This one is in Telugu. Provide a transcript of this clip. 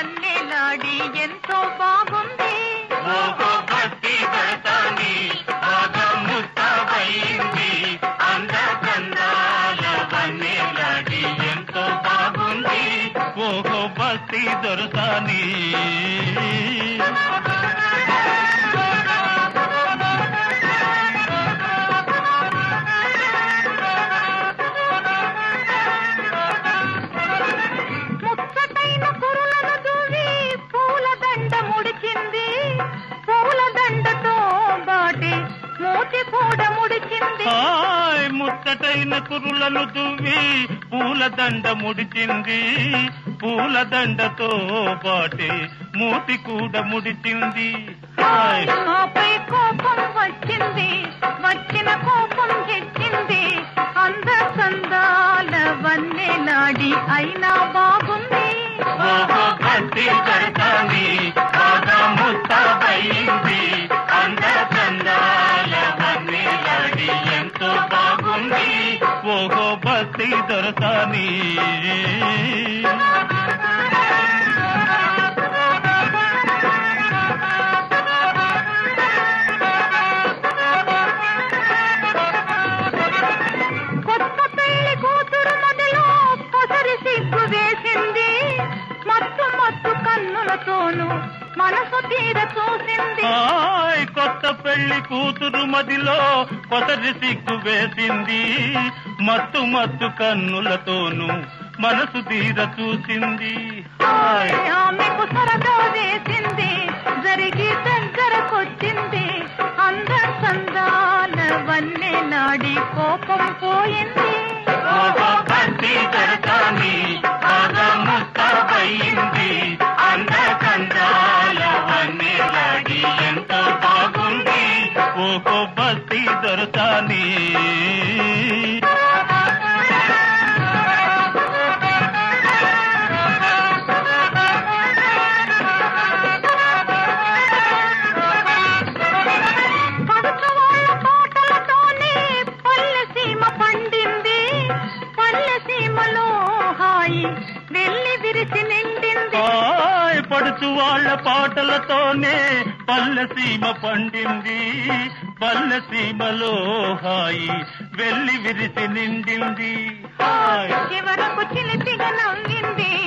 వన్నెలాడి ఎంతో బాగుంది ఓహో భక్తి దర్శని బాగా ముస్తాబైంది అంద చందాల వన్నెలాడి ఎంతో బాగుంది ఓహో భక్తి దొరసాని ముచ్చటైన కురులను దూవి పూలదండ ముడిచింది పూలదండతో బాటి మూతి కూడా ముడిచింది హాయ్ ముచ్చటైన కురులను దువ్వి పూలదండ ముడిచింది పూలదండతో పాటి మూతి కూడా ముడిచింది హాయ్ ఆపై కోపం వచ్చింది వచ్చిన కోపం తెచ్చింది అంద సందాల వన్నెలాడి అయినా బాగుంది ఓహో భక్తి దర్శని బాగా ముస్తాబైంది అంద చందాల వన్నెలాడి ఎంతో బాగుంది ఓహో భక్తి దొరసాని కొత్త పెళ్లి కూతురు మొదలో పొసరి సిగ్గు వేసింది మత్తు మత్తు కన్నులతోనూ మనసు తీర చూసింది హాయ్ కొత్త పెళ్లి కూతురు మదిలో కొసరి సిగ్గు వేసింది మత్తు మత్తు కన్నులతోనూ మనసు తీర చూసింది హాయ్ ఆమెకు సరదా వేసింది జరిగి దగ్గరకొచ్చింది అంద సందాల వన్నెలాడి కోపం పోయింది ఓహో భక్తి దర్శని బాగా ముస్తాబయింది అంద కందాల వన్నెలాడి ఎంతో బాగుంది ఓహో భక్తి దొరసాని పడుచు వాళ్ళ తోటలతోనే పల్లె సీమ పండింది పల్లె సీమలో హాయి వెళ్ళి విరిసి నిండింది హాయ్ పడుచు వాళ్ళ పాటలతోనే పల్లె సీమ పండింది పల్లె సీమలో హాయి వెళ్ళి విరిసి నిండింది హాయ్ చివరకు చిలిపిగా నవ్వింది